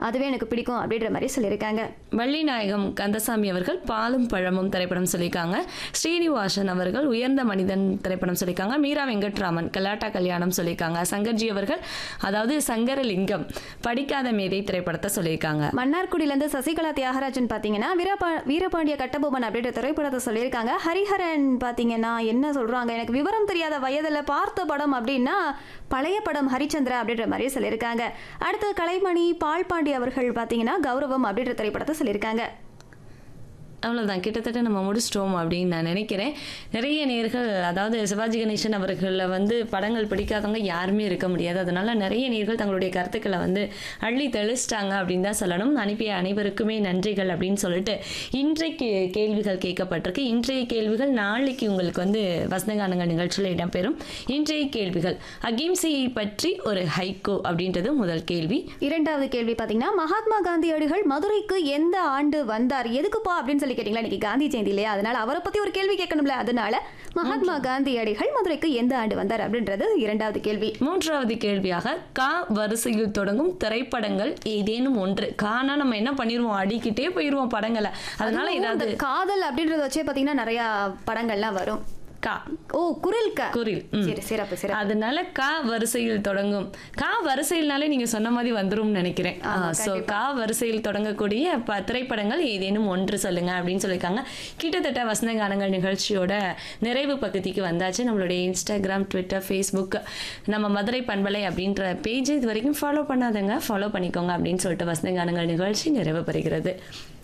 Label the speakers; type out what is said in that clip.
Speaker 1: அதுவே எனக்கு பிடிக்கும் அப்படின்ற மாதிரி சொல்லியிருக்காங்க
Speaker 2: வள்ளிநாயகம் கந்தசாமி அவர்கள் பாலும் பழமும் திரைப்படம் சொல்லியிருக்காங்க ஸ்ரீனிவாசன் அவர்கள் உயர்ந்த மனிதன் திரைப்படம் சொல்லியிருக்காங்க மீரா வெங்கட்ராமன் கலாட்டா கல்யாணம் சொல்லியிருக்காங்க சங்கர்ஜி அவர்கள் அதாவது சங்கரலிங்கம் படிக்காத மேதை திரைப்படத்தை சொல்லியிருக்காங்க
Speaker 1: மன்னார்குடியிலேருந்து சசிகலா தியாகராஜன் பார்த்தீங்கன்னா வீரபா வீரபாண்டிய கட்டபொம்மன் அப்படின்ற திரைப்படத்தை சொல்லியிருக்காங்க ஹரிஹரன் பார்த்தீங்கன்னா என்ன சொல்கிறாங்க எனக்கு விவரம் தெரியாத வயதில் பார்த்த படம் அப்படின்னா பழைய படம் ஹரிச்சந்திரா அப்படின்ற மாதிரி சொல்லியிருக்காங்க அடுத்து கலைமணி பால்பாண்டி அவர்கள் பார்த்தீங்கன்னா கௌரவம் அப்படின்ற திரைப்படத்தை சொல்லியிருக்காங்க
Speaker 2: அவ்வளோதான் கிட்டத்தட்ட நம்ம முடிச்சிட்டோம் அப்படின்னு நான் நினைக்கிறேன் நிறைய நேர்கள் அதாவது சிவாஜி கணேசன் அவர்களில் வந்து படங்கள் பிடிக்காதவங்க யாருமே இருக்க முடியாது அதனால நிறைய நேர்கள் தங்களுடைய கருத்துக்களை வந்து அள்ளி தெளிச்சிட்டாங்க அப்படின்னு தான் சொல்லணும் அனுப்பிய அனைவருக்குமே நன்றிகள் அப்படின்னு சொல்லிட்டு இன்றைக்கு கேள்விகள் கேட்கப்பட்டிருக்கு இன்றைய கேள்விகள் நாளைக்கு உங்களுக்கு வந்து வசந்தகானங்கள் நிகழ்ச்சியில் இடம்பெறும் இன்றைய கேள்விகள் அகிம்சையை பற்றி ஒரு ஹைகோ அப்படின்றது முதல் கேள்வி
Speaker 1: இரண்டாவது கேள்வி பார்த்தீங்கன்னா மகாத்மா காந்தியடிகள் மதுரைக்கு எந்த ஆண்டு வந்தார் எதுக்குப்பா அப்படின்னு சொல்லி கேட்டீங்களா இன்னைக்கு காந்தி ஜெயந்தி இல்லையா அதனால அவரை பத்தி ஒரு கேள்வி கேட்கணும்ல அதனால மகாத்மா காந்தியடிகள் மதுரைக்கு எந்த ஆண்டு வந்தார் அப்படின்றது இரண்டாவது கேள்வி
Speaker 2: மூன்றாவது கேள்வியாக கா வரிசையில் தொடங்கும் திரைப்படங்கள் ஏதேனும் ஒன்று கானா நம்ம என்ன பண்ணிடுவோம் அடிக்கிட்டே போயிடுவோம் படங்களை அதனால
Speaker 1: அதுவும்
Speaker 2: ஏதாவது
Speaker 1: இந்த காதல் அப்படின்றத வச்சே பார்த்தீங்கன்னா நிறைய படங்கள்லாம் வரும்
Speaker 2: கா
Speaker 1: ஓ குரில் க
Speaker 2: குரில் ம்.
Speaker 1: சரி சிறப்பு சிறப்பு
Speaker 2: அதனால கா வரிசையில் தொடங்கும் கா வரிசையில்னாலே நீங்க சொன்ன மாதிரி வந்துரும்னு நினைக்கிறேன்
Speaker 1: ஆமா,
Speaker 2: ஸோ கா வரிசையில் தொடங்கக்கூடிய ப திரைப்படங்கள் ஏதேனும் ஒன்று சொல்லுங்க அப்படின்னு சொல்லியிருக்காங்க கிட்டத்தட்ட வசந்த கானங்கள் நிகழ்ச்சியோட நிறைவு பகுதிக்கு வந்தாச்சு நம்மளுடைய இன்ஸ்டாகிராம் ட்விட்டர் ஃபேஸ்புக் நம்ம மதுரை பண்பலை அப்படின்ற பேஜ் இது வரைக்கும் ஃபாலோ பண்ணாதங்க ஃபாலோ பண்ணிக்கோங்க அப்படின்னு சொல்லிட்டு வசந்த கானங்கள் நிகழ்ச்சி நிறைவு பெறுகிறது